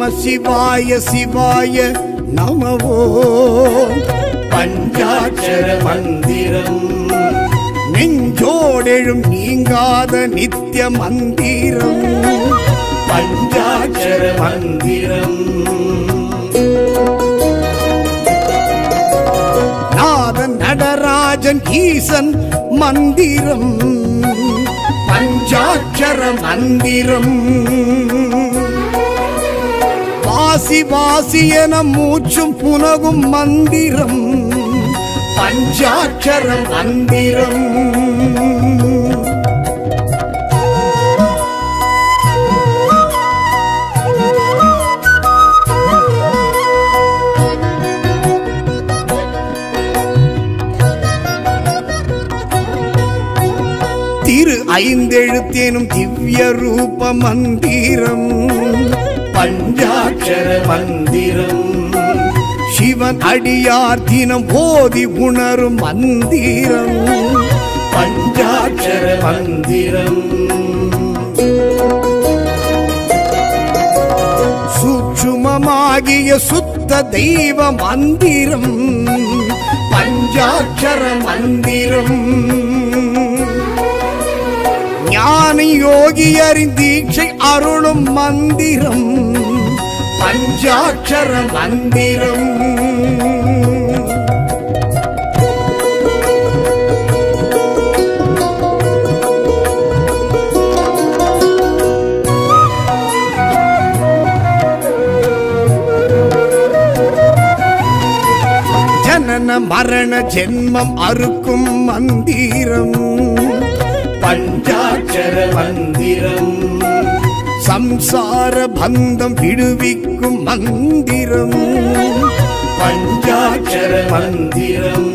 நம சிவாய சிவாய நமவோ பஞ்சாட்சர மந்திரம் நெஞ்சோடெழும் நீங்காத நித்திய மந்திரம் பஞ்சாட்சர மந்திரம் நாதன் நடராஜன் ஈசன் மந்திரம் பஞ்சாட்சர மந்திரம் வாசி வாசி என மூச்சும் புனகும் மந்திரம் பஞ்சாட்சர மந்திரம் திரு ஐந்தெழுத்தேனும் திவ்ய ரூப மந்திரம் பஞ்சாட்சர மந்திரம் சிவன் அடியார் தினம் போதி உணரும் மந்திரம் பஞ்சாட்சர மந்திரம் சூட்சுமமாகிய சுத்த தெய்வ மந்திரம் பஞ்சாட்சர மந்திரம் ஞான யோகியரின் தீட்சை அருளும் மந்திரம் பஞ்சாட்சர மந்திரம் ஜனன மரண ஜென்மம் அறுக்கும் மந்திரம் பஞ்சாட்சர மந்திரம் சம்சார பந்தம் விடுவிக்கும் மந்திரம் பஞ்சாட்சர மந்திரம்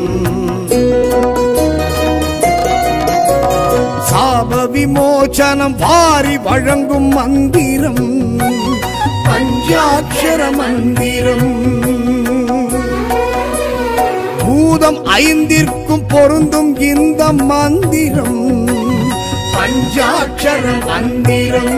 சாப விமோசனம் வாரி வழங்கும் மந்திரம் பஞ்சாட்சர மந்திரம் பூதம் ஐந்திற்கும் பொருந்தும் இந்த மந்திரம் பஞ்சாட்சர மந்திரம்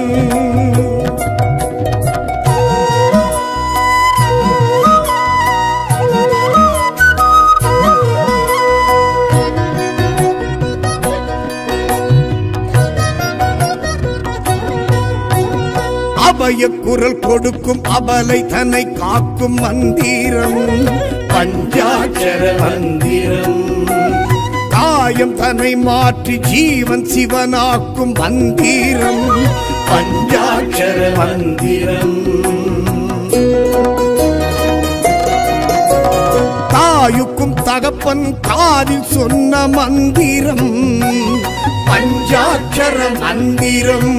அபய குரல் கொடுக்கும் அபலை தன்னை காக்கும் மந்திரம் பஞ்சாட்சர மந்திரம் காயம் தன்னை மாற்றி ஜீவன் சிவனாக்கும் மந்திரம் பஞ்சாட்சர மந்திரம் தாயுக்கும் தகப்பன் காதில் சொன்ன மந்திரம் பஞ்சாட்சர மந்திரம்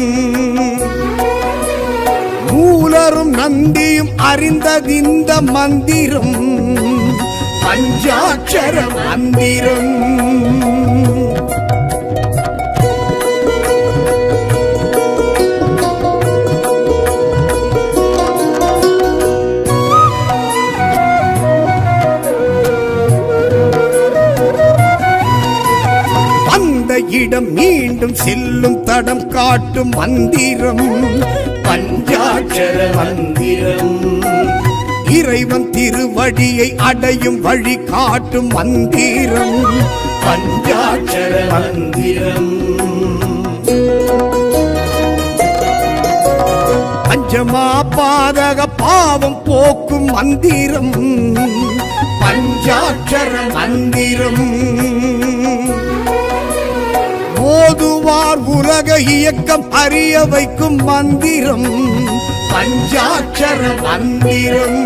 மூலரும் நந்தியும் அறிந்ததிந்த மந்திரம் பஞ்சாட்சர மந்திரம் வந்த இடம் மீண்டும் செல்லும் தடம் காட்டும் மந்திரம் பஞ்சாட்சர மந்திரம் இறைவன் திருவடியை அடையும் வழி காட்டும் மந்திரம் பஞ்சாட்சர மந்திரம் பஞ்சமா பாதக பாவம் போக்கும் மந்திரம் பஞ்சாட்சர மந்திரம் ஓதுவார் உலக இயக்கம் அறிய வைக்கும் மந்திரம் பஞ்சாட்சர மந்திரம்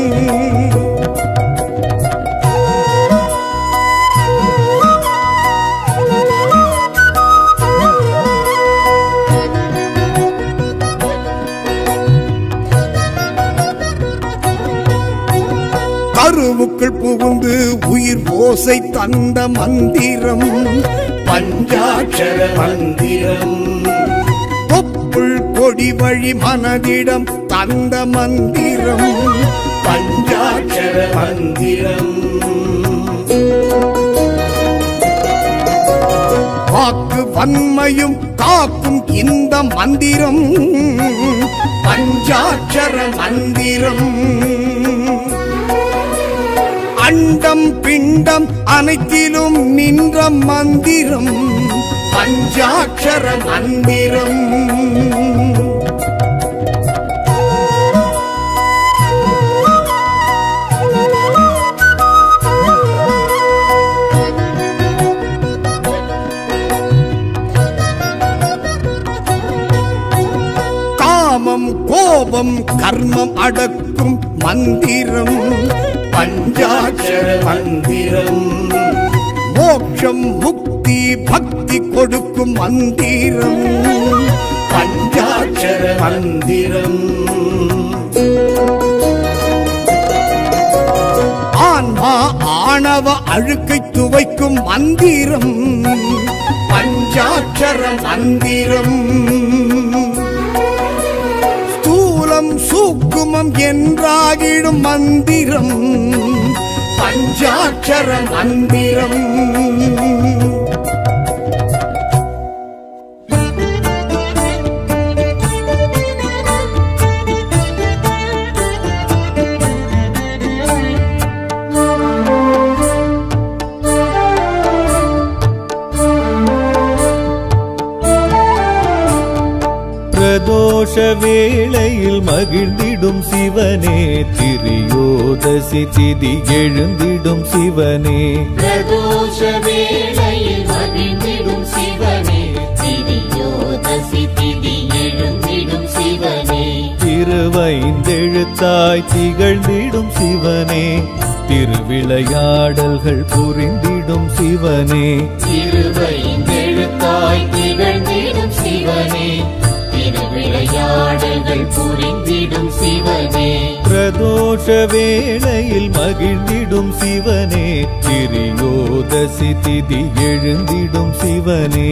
கருவுக்குள் புகுந்து உயிர் ஓசை தந்த மந்திரம் பஞ்சாட்சர மந்திரம் தொப்புள் கொடி வழி மனதிடம் தந்த மந்திரம் பஞ்சாட்சர மந்திரம் வாக்கு வன்மையும் காக்கும் இந்த மந்திரம் பஞ்சாட்சர மந்திரம் அண்டம் பிண்டம் அனைத்திலும் நின்ற மந்திரம் பஞ்சாட்சர மந்திரம் காமம் கோபம் கர்மம் அடக்கும் மந்திரம் பஞ்சாட்சர மந்திரம் மோட்சம் முக்தி பக்தி கொடுக்கும் மந்திரம் பஞ்சாட்சர மந்திரம் ஆன்மா ஆணவ அழுக்கை துவைக்கும் மந்திரம் பஞ்சாட்சர மந்திரம் ஸ்தூலம் சூக்குமம் என்றாகிடும் மந்திரம் பஞ்சாட்சர மந்திரம் பிரதோஷ வேளையில் மகிழ்ந்திடும் சிவனே திரியோதசி திதி எழுந்திடும் சிவனே பிரதோஷ வேளையில் மகிழ்ந்திடும் சிவனே திரியோதசி திதி எழுந்திடும் சிவனே திருவைந்தெழுத்தாய் திகழ்ந்திடும் சிவனே திருவிளையாடல்கள் புரிந்திடும் சிவனே திருவைந்தெழுத்தாய் திகழ்ந்திடும் சிவனே திருவிளையாடல்கள் புரிந்திடும் சிவனே பிரதோஷ வேளையில் மகிழ்ந்திடும் சிவனே திரியோதசி திதி எழுந்திடும் சிவனே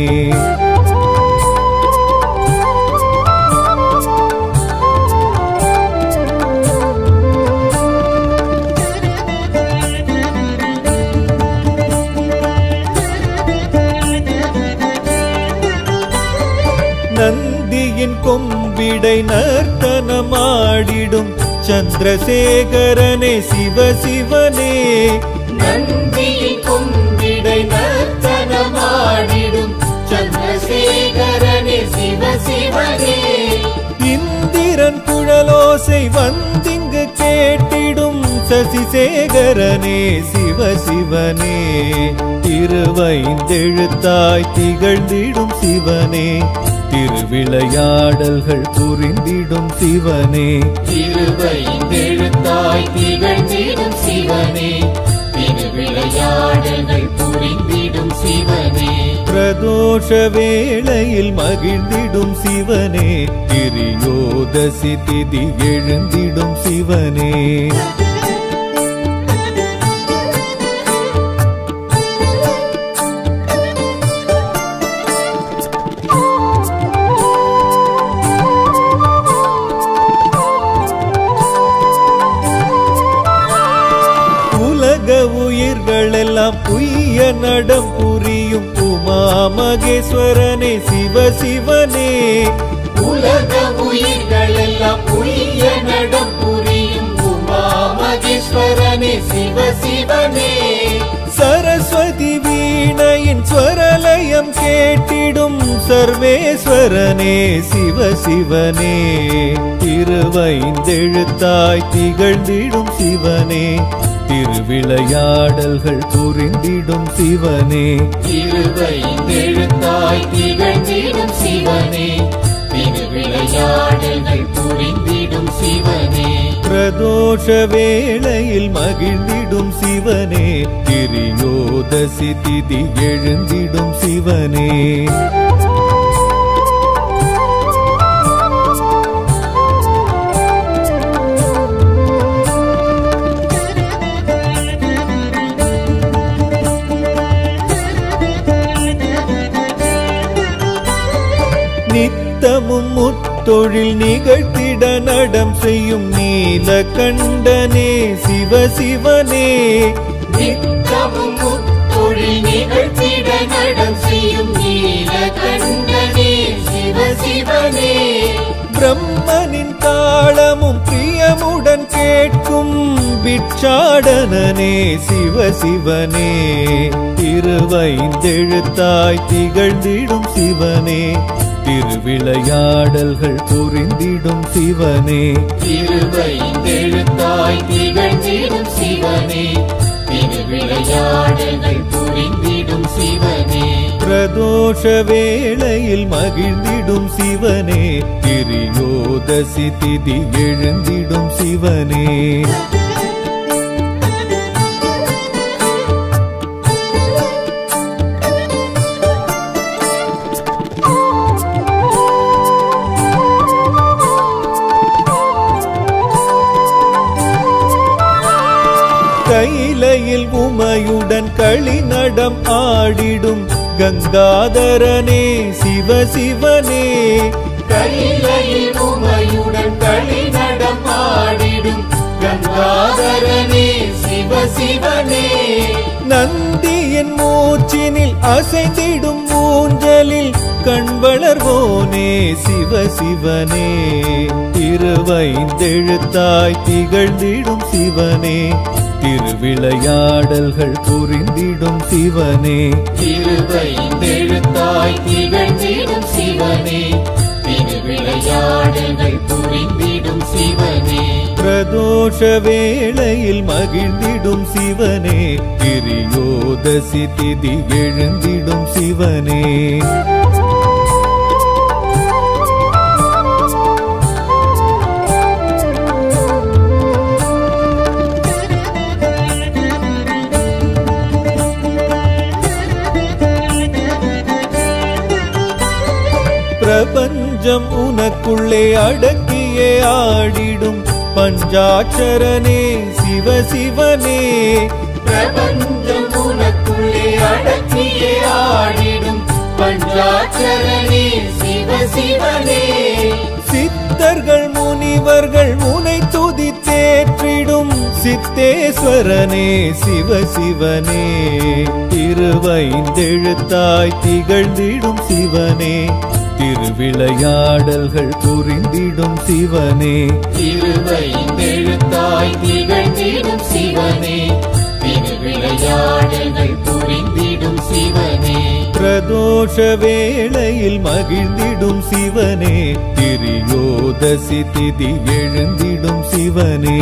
நந்தியின் கொம்பிடை நர்த்தனமாடிடும் சந்திரசேகரனே சிவ சிவனே நந்தியின் கொம்பிடை நர்த்தனமாடிடும் சந்திரசேகரனே சிவ சிவனே இந்திரன் குழலோசை வந்திங்கு கேட்டிடும் சசிசேகரனே சிவ சிவனே திருவைந்தெழுத்தாய் திகழ்ந்திடும் சிவனே திருவிளையாடல்கள் புரிந்திடும் சிவனே திருவைந்தெழுத்தாய் திகழ்ந்திடும் சிவனே திருவிளையாடல்கள் புரிந்திடும் சிவனே பிரதோஷ வேளையில் மகிழ்ந்திடும் சிவனே திரியோதசி திதி எழுந்திடும் சிவனே உலக உயிர்கள் எல்லாம் புய்ய நடம் புரியும் உமா மகேஸ்வரனே சிவ சிவனே உலக உயிர்கள் எல்லாம் புரிய நடம் புரியும் உமா மகேஸ்வரனே சிவ சிவனே சரஸ்வதி வீணையின் ஸ்வரலயம் கேட்டிடும் சர்வேஸ்வரனே சிவ சிவனே திருவைந்தெழுத்தாய் திகழ்ந்திடும் சிவனே திருவிளையாடல்கள் புரிந்திடும் சிவனே திருவைந்தெழுத்தாய் திகழ்ந்திடும் சிவனே திருவிளையாடல்கள் புரிந்திடும் சிவனே பிரதோஷ வேளையில் மகிழ்ந்திடும் சிவனே திரியோதசி திதி எழுந்திடும் சிவனே நித்தமும் முத்தொழில் நிகழ்த்திட நடம் செய்யும் நீலகண்டனே சிவ சிவனே நித்தமும் முத்தொழில் நிகழ்த்திட நடம் செய்யும் நீலகண்டனே சிவ சிவனே பிரம்மனின் தாளமும் பிரியமுடன் கேட்கும் பிட்சாடனனே சிவ சிவனே திருவைந்தெழுத்தாய் திகழ்ந்திடும் சிவனே திருவிளையாடல்கள் புரிந்திடும் சிவனே திருவைந்தெழுத்தாய் திகழ்ந்திடும் சிவனே திருவிளையாடல்கள் புரிந்திடும் சிவனே பிரதோஷ வேளையில் மகிழ்ந்திடும் சிவனே திரியோதசி திதி எழுந்திடும் சிவனே கைலையில் உமையுடன் களிநடம் ஆடிடும் கங்காதரனே சிவ சிவனே கையிலையில் உமையுடன் களிநடம் ஆடிடும் கங்காதரனே சிவ சிவனே நந்தியின் மூச்சினில் அசைந்திடும் ஊஞ்சலில் கண்வளர்வோனே சிவ சிவனே திருவைந்தெழுத்தாய் திகழ்ந்திடும் சிவனே திருவிளையாடல்கள் புரிந்திடும் சிவனே திருவைந்தெழுத்தாய் திகழ்ந்திடும் சிவனே திருவிளையாடல்கள் புரிந்திடும் சிவனே பிரதோஷ வேளையில் மகிழ்ந்திடும் சிவனே திரியோதசி திதி எழுந்திடும் சிவனே பிரபஞ்சம் உனக்குள்ளே அடக்கியே ஆடிடும் பஞ்சாட்சரனே சிவ சிவனே பிரபஞ்சம் உனக்குள்ளே அடக்கியே ஆடிடும் பஞ்சாட்சரனே சிவ சிவனே சித்தர்கள் முனிவர்கள் உனை துதி தேற்றிடும் சித்தேஸ்வரனே சிவ சிவனே திருவைந்தெழுத்தாய் திகழ்ந்திடும் சிவனே திருவிளையாடல்கள் புரிந்திடும் சிவனே திருவைந்தெழுத்தாய் திகழ்ந்திடும் சிவனே திருவிளையாடல்கள் புரிந்திடும் சிவனே பிரதோஷ வேளையில் மகிழ்ந்திடும் சிவனே திரியோதசி திதி எழுந்திடும் சிவனே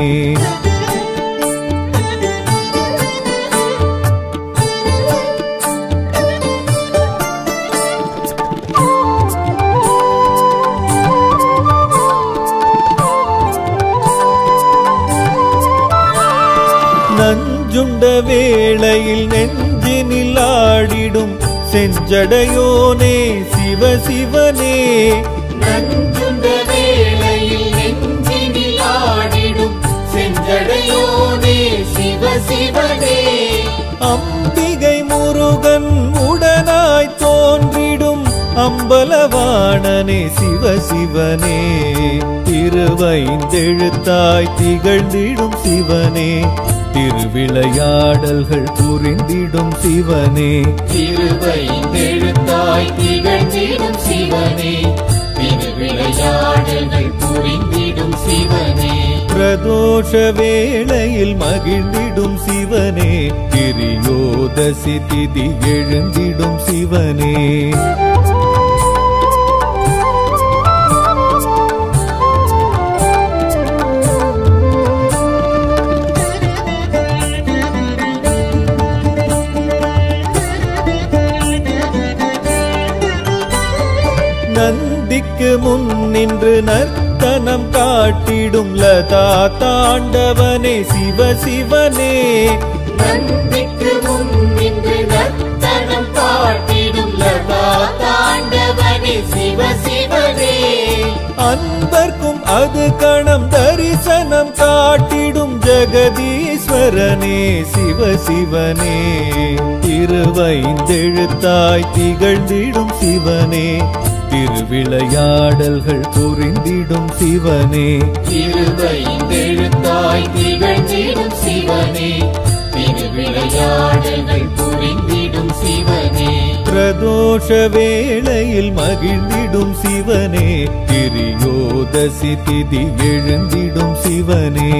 நஞ்சுண்ட வேளையில் நெஞ்சினில் ஆடிடும் செஞ்சடையோனே சிவ சிவனே நஞ்சுண்ட வேளையில் நெஞ்சினில் ஆடிடும் செஞ்சடையோனே சிவ சிவனே அம்பிகை முருகன் உடனாய் தோன்றிடும் அம்பலவாணனே சிவ சிவனே திருவைந்தெழுத்தாய் திகழ்ந்திடும் சிவனே திருவிளையாடல்கள் புரிந்திடும் சிவனே திருவைந்தெழுத்தாய் திகழ்ந்திடும் சிவனே திருவிளையாடல்கள் புரிந்திடும் சிவனே பிரதோஷ வேளையில் மகிழ்ந்திடும் சிவனே திரியோதசி திதி எழுந்திடும் சிவனே நந்திக்கு முன் நின்று நர்த்தனம் காட்டிடும் லதா தாண்டவனே சிவ சிவனே நந்திக்கு முன் நின்று நர்த்தனம் காட்டிடும் லதா தாண்டவனே சிவ சிவனே அன்பர்க்கும் அது கணம் தரிசனம் காட்டிடும் ஜெகதீஸ்வரனே சிவ சிவனே திருவைந்தெழுத்தாய் திகழ்ந்திடும் சிவனே திருவிளையாடல்கள் புரிந்திடும் சிவனே திருவைந்தெழுத்தாய் திகழ்ந்திடும் சிவனே திருவிளையாடல்கள் புரிந்திடும் சிவனே பிரதோஷ வேளையில் மகிழ்ந்திடும் சிவனே திரியோதசி திதி எழுந்திடும் சிவனே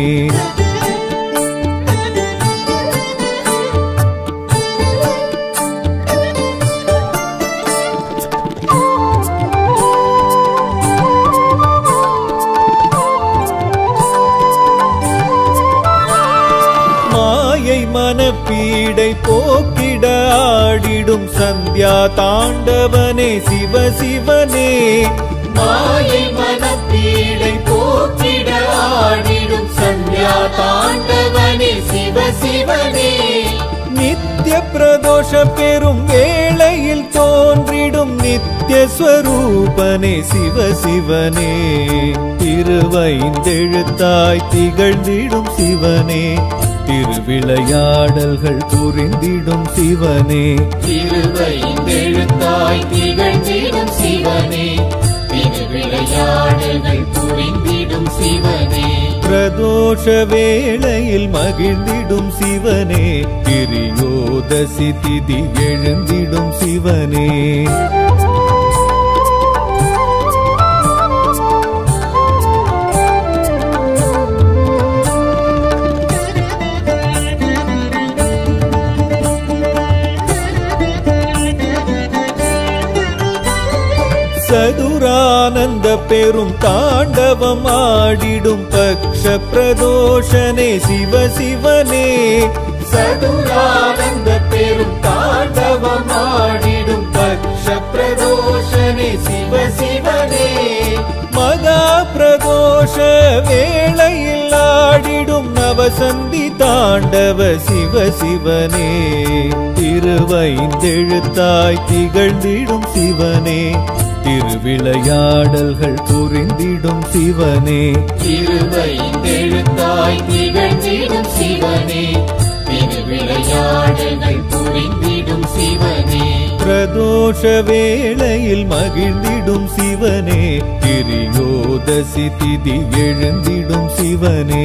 மாயை மனப்பீடை போக்கிட ஆடிடும் சந்தியா தாண்டவனே சிவ சிவனே மாயை மனப்பீடை போக்கிட ஆடிடும் சந்தியா தாண்டவனே சிவ சிவனே நித்திய பிரதோஷ பெரும் வேளையில் தோன்றிடும் நித்திய ஸ்வரூபனே சிவ சிவனே திருவைந்தெழுத்தாய் திகழ்ந்திடும் சிவனே திருவிளையாடல்கள் புரிந்திடும் சிவனே திருவைந்தெழுத்தாய் திகழ்ந்திடும் சிவனே திருவிளையாடல்கள் புரிந்திடும் சிவனே பிரதோஷ வேளையில் மகிழ்ந்திடும் சிவனே கிரியோதசி திதி எழுந்திடும் சிவனே சதுரானந்த பெரும் தாண்டவம் ஆடிடும் பக்ஷ பிரதோஷனே சிவ சிவனே சதுரானந்த பெரும் தாண்டவம் ஆடிடும் பக்ஷ பிரதோஷனே சிவ சிவனே மகா பிரதோஷ வேளையில் ஆடிடும் நவசந்தி தாண்டவ சிவ சிவனே திருவைந்தெழுத்தாய் திகழ்ந்திடும் சிவனே திருவிளையாடல்கள் புரிந்திடும் சிவனே திருவைந்தெழுத்தாய் திகழ்ந்திடும் சிவனே திருவிளையாடல்கள் புரிந்திடும் சிவனே பிரதோஷ வேளையில் மகிழ்ந்திடும் சிவனே கிரியோதசி திதி எழுந்திடும் சிவனே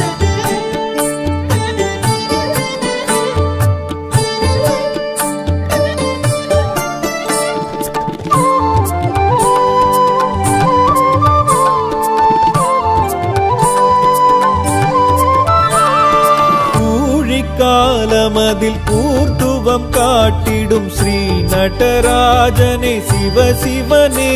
ஊழிக்காலமதில் கூர்த்துவம் காட்டிடும் ஸ்ரீ நடராஜனே சிவ சிவனே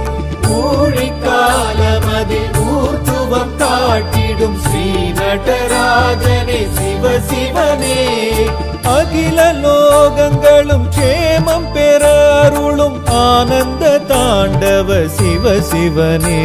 ஊழிக்காலமதில் ஊர்த்துவம் காட்டிடும் ஸ்ரீ நடராஜனே சிவ சிவனே அகில லோகங்களும் க்ஷேமம் பெற அருளும் ஆனந்த தாண்டவ சிவ சிவனே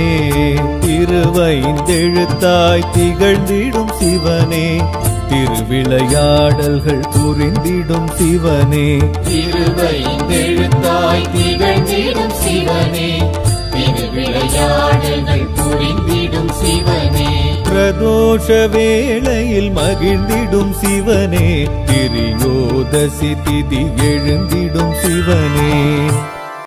திருவைந்தெழுத்தாய் திகழ்ந்திடும் சிவனே திருவிளையாடல்கள் புரிந்திடும் சிவனே திருவைந்தெழுத்தாய் திகழ்ந்திடும் சிவனே திருவிளையாடல்கள் புரிந்திடும் சிவனே பிரதோஷ வேளையில் மகிழ்ந்திடும் சிவனே திரியோதசி திதி எழுந்திடும் சிவனே